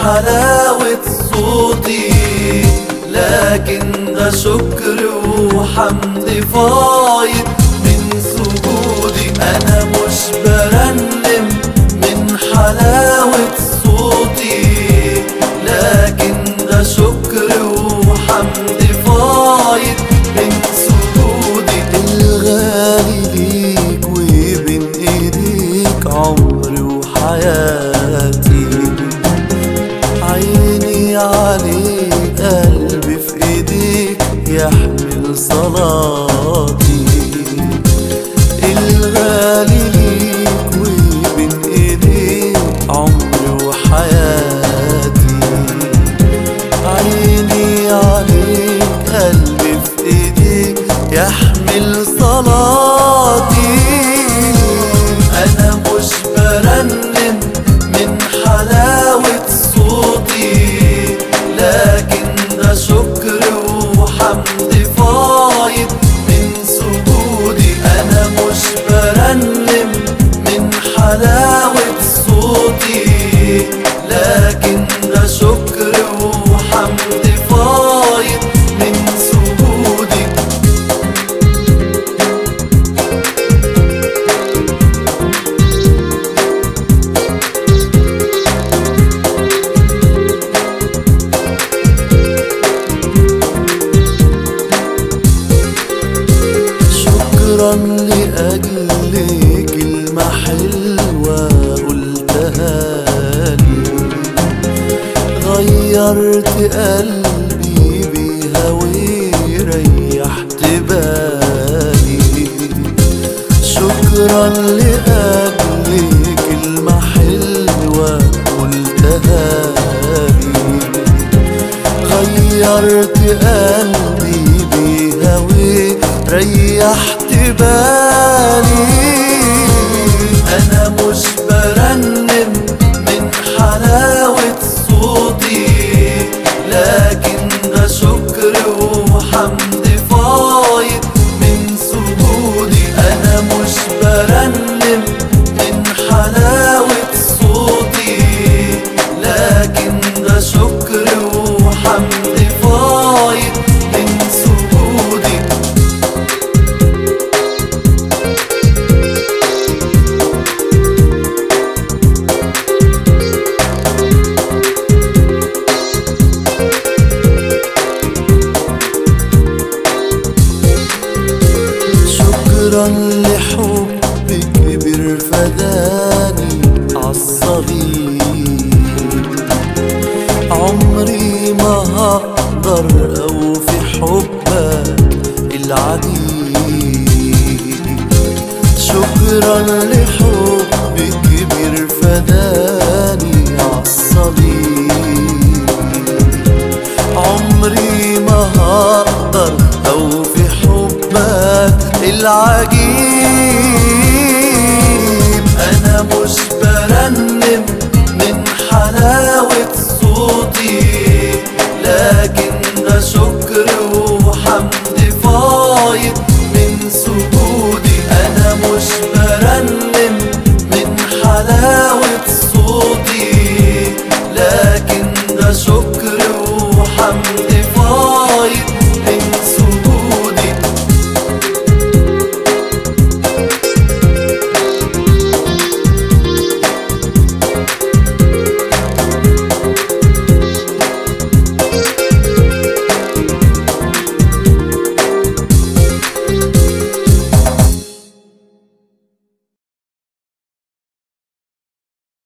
حلاوة صوتي لكن ده شكر وحمد فايض من سجودي أنا مش برنم من حلاوة صوتي لكن ده شكر وحمد فايض من سجودي الغالي ليك وبين ايديك عمري وحياتي عيني عليك قلبي في ايديك يحمل صلاتي الغالي ليك وبين ايديك عمري وحياتي عيني عليك قلبي في ايديك يحمل صلاتي انا مش برنم من حلاوة صوتي لكن ده شكر وحمد فايض من سجودي انا مش برنم من حلاوة صوتي لكن ده شكر وحمد فايض من سجودي شكرا لأجل كلمة حلوة قلتها لي غيرت قلبي بيها وريحت بالي شكرا لأجل كلمة حلوة قلتها لي غيرت قلبي بيها وريحت بالي انا مش برنم من حلاوة صوتي لكن ده شكر وحمد فايض من سجودي انا مش برنم من حلاوة صوتي لكن ده شكر وحمد فايض من سجودي شكرا لحبك كبر فداني عالصليب عمري ما هقدر اوفي حبك العجيب شكرا لحبك كبر فداني عالصليب عمري ما هقدر اوفي حبك العجيب انا مش برنم من حلاوة صوتي لكن ده شكر وحمد فايض من سجودي انا مش برنم من حلاوة صوتي لكن ده شكر وحمد فايض